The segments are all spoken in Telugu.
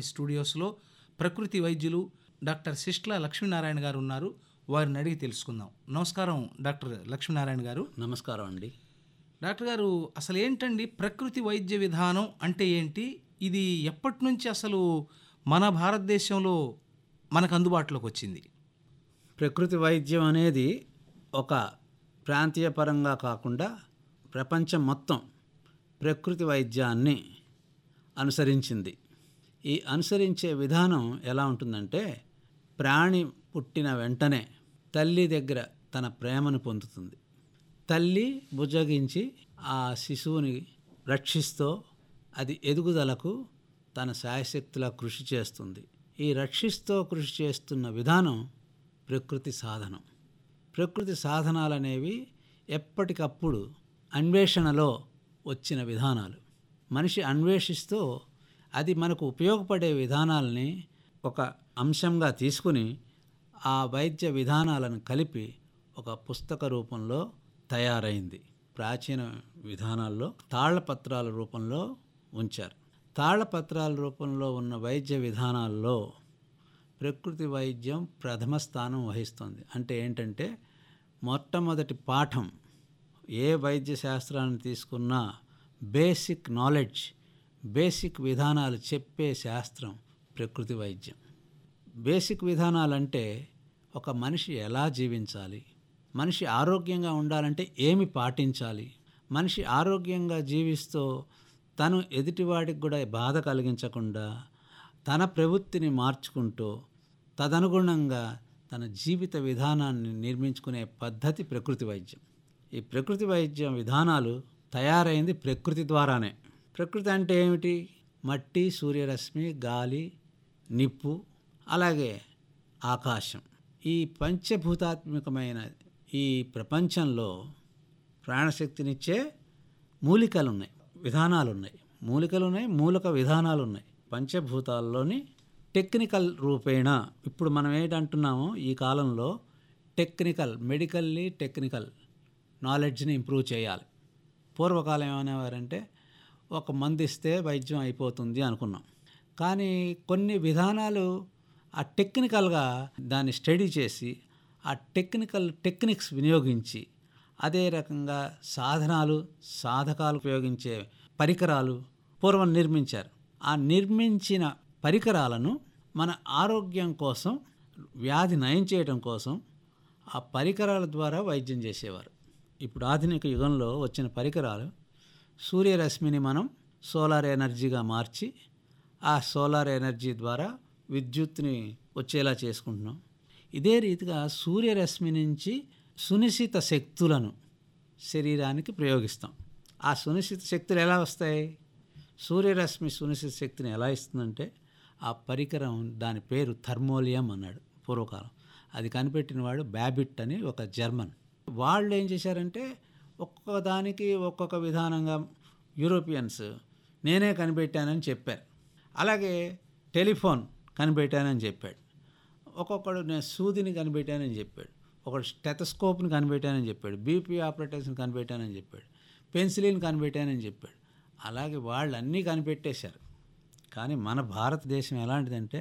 స్టూడియోస్లో ప్రకృతి వైద్యులు డాక్టర్ శిష్ల లక్ష్మీనారాయణ గారు ఉన్నారు వారిని అడిగి తెలుసుకుందాం నమస్కారం డాక్టర్ లక్ష్మీనారాయణ గారు నమస్కారం అండి డాక్టర్ గారు అసలు ఏంటండి ప్రకృతి వైద్య విధానం అంటే ఏంటి ఇది ఎప్పటి నుంచి అసలు మన భారతదేశంలో మనకు అందుబాటులోకి వచ్చింది ప్రకృతి వైద్యం అనేది ఒక ప్రాంతీయ పరంగా కాకుండా ప్రపంచం మొత్తం ప్రకృతి వైద్యాన్ని అనుసరించింది ఈ అనుసరించే విధానం ఎలా ఉంటుందంటే ప్రాణి పుట్టిన వెంటనే తల్లి దగ్గర తన ప్రేమను పొందుతుంది తల్లి బుజ్జగించి ఆ శిశువుని రక్షిస్తూ అది ఎదుగుదలకు తన శాయశక్తులా కృషి చేస్తుంది ఈ రక్షిస్తూ కృషి చేస్తున్న విధానం ప్రకృతి సాధనం ప్రకృతి సాధనాలనేవి ఎప్పటికప్పుడు అన్వేషణలో వచ్చిన విధానాలు మనిషి అన్వేషిస్తూ అది మనకు ఉపయోగపడే విధానాలని ఒక అంశంగా తీసుకుని ఆ వైద్య విధానాలను కలిపి ఒక పుస్తక రూపంలో తయారైంది ప్రాచీన విధానాల్లో తాళ్లపత్రాల రూపంలో ఉంచారు తాళ్లపత్రాల రూపంలో ఉన్న వైద్య విధానాల్లో ప్రకృతి వైద్యం ప్రథమ స్థానం వహిస్తుంది అంటే ఏంటంటే మొట్టమొదటి పాఠం ఏ వైద్య శాస్త్రాన్ని తీసుకున్నా బేసిక్ నాలెడ్జ్ బేసిక్ విధానాలు చెప్పే శాస్త్రం ప్రకృతి వైద్యం బేసిక్ విధానాలంటే ఒక మనిషి ఎలా జీవించాలి మనిషి ఆరోగ్యంగా ఉండాలంటే ఏమి పాటించాలి మనిషి ఆరోగ్యంగా జీవిస్తూ తను ఎదుటివాడికి కూడా బాధ కలిగించకుండా తన ప్రవృత్తిని మార్చుకుంటూ తదనుగుణంగా తన జీవిత విధానాన్ని నిర్మించుకునే పద్ధతి ప్రకృతి వైద్యం ఈ ప్రకృతి వైద్యం విధానాలు తయారైంది ప్రకృతి ద్వారానే ప్రకృతి అంటే ఏమిటి మట్టి సూర్యరశ్మి గాలి నిప్పు అలాగే ఆకాశం ఈ పంచభూతాత్మకమైన ఈ ప్రపంచంలో ప్రాణశక్తినిచ్చే మూలికలు ఉన్నాయి విధానాలు ఉన్నాయి మూలికలు ఉన్నాయి మూలక విధానాలు ఉన్నాయి పంచభూతాల్లోని టెక్నికల్ రూపేణ ఇప్పుడు మనం ఏంటంటున్నామో ఈ కాలంలో టెక్నికల్ మెడికల్లీ టెక్నికల్ నాలెడ్జ్ని ఇంప్రూవ్ చేయాలి పూర్వకాలం ఏమనేవారంటే ఒక మందు ఇస్తే వైద్యం అయిపోతుంది అనుకున్నాం కానీ కొన్ని విధానాలు ఆ టెక్నికల్గా దాన్ని స్టడీ చేసి ఆ టెక్నికల్ టెక్నిక్స్ వినియోగించి అదే రకంగా సాధనాలు సాధకాలు ఉపయోగించే పరికరాలు పూర్వం నిర్మించారు ఆ నిర్మించిన పరికరాలను మన ఆరోగ్యం కోసం వ్యాధి నయం చేయడం కోసం ఆ పరికరాల ద్వారా వైద్యం చేసేవారు ఇప్పుడు ఆధునిక యుగంలో వచ్చిన పరికరాలు సూర్యరశ్మిని మనం సోలార్ ఎనర్జీగా మార్చి ఆ సోలార్ ఎనర్జీ ద్వారా విద్యుత్ని వచ్చేలా చేసుకుంటున్నాం ఇదే రీతిగా సూర్యరశ్మి నుంచి సునిశ్చిత శక్తులను శరీరానికి ప్రయోగిస్తాం ఆ సునిశ్చిత శక్తులు ఎలా వస్తాయి సూర్యరశ్మి సునిశ్చిత శక్తిని ఎలా ఇస్తుందంటే ఆ పరికరం దాని పేరు థర్మోలియం అన్నాడు పూర్వకాలం అది కనిపెట్టిన వాడు బ్యాబిట్ అని ఒక జర్మన్ వాళ్ళు ఏం చేశారంటే ఒక్కొక్క దానికి ఒక్కొక్క విధానంగా యూరోపియన్స్ నేనే కనిపెట్టానని చెప్పారు అలాగే టెలిఫోన్ కనిపెట్టానని చెప్పాడు ఒక్కొక్కడు నేను సూదిని కనిపెట్టానని చెప్పాడు ఒకడు స్టెథస్కోప్ని కనిపెట్టానని చెప్పాడు బీపీ ఆపరేటర్స్ని కనిపెట్టానని చెప్పాడు పెన్సిలిన్ కనిపెట్టానని చెప్పాడు అలాగే వాళ్ళు అన్నీ కనిపెట్టేశారు కానీ మన భారతదేశం ఎలాంటిదంటే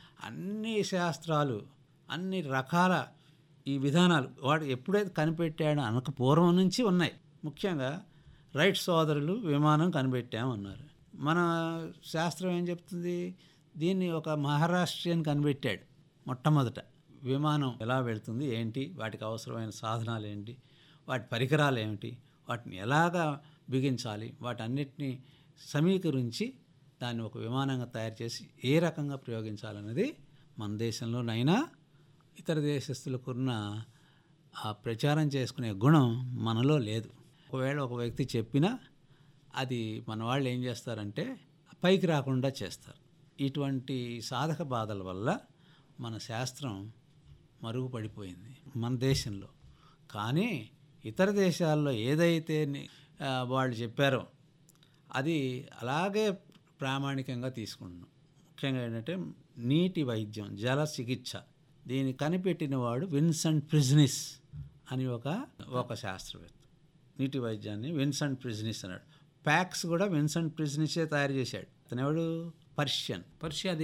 అన్ని శాస్త్రాలు అన్ని రకాల ఈ విధానాలు వాడు ఎప్పుడైతే కనిపెట్టాడో అనక పూర్వం నుంచి ఉన్నాయి ముఖ్యంగా రైట్ సోదరులు విమానం కనిపెట్టామన్నారు మన శాస్త్రం ఏం చెప్తుంది దీన్ని ఒక మహారాష్ట్రియన్ కనిపెట్టాడు మొట్టమొదట విమానం ఎలా వెళ్తుంది ఏంటి వాటికి అవసరమైన సాధనాలు ఏంటి వాటి పరికరాలు ఏమిటి వాటిని ఎలాగా బిగించాలి వాటన్నిటిని సమీకరించి దాన్ని ఒక విమానంగా తయారు చేసి ఏ రకంగా ప్రయోగించాలన్నది మన దేశంలోనైనా ఇతర దేశస్తులకున్న ఆ ప్రచారం చేసుకునే గుణం మనలో లేదు ఒకవేళ ఒక వ్యక్తి చెప్పినా అది మన వాళ్ళు ఏం చేస్తారంటే పైకి రాకుండా చేస్తారు ఇటువంటి సాధక బాధల వల్ల మన శాస్త్రం మరుగుపడిపోయింది మన దేశంలో కానీ ఇతర దేశాల్లో ఏదైతే ని- ఆ, వాళ్ళు చెప్పారో అది అలాగే ప్రామాణికంగా తీసుకుంటున్నాం ముఖ్యంగా ఏంటంటే నీటి వైద్యం జల చికిత్స దీన్ని కనిపెట్టిన వాడు విన్సెంట్ ప్రిజ్నిస్ అని ఒక ఒక శాస్త్రవేత్త నీటి వైద్యాన్ని విన్సెంట్ ప్రిజ్నిస్ అన్నాడు ప్యాక్స్ కూడా విన్సెంట్ ప్రిజ్నిసే తయారు చేశాడు అతను ఎవడు పర్షియన్ పర్షియా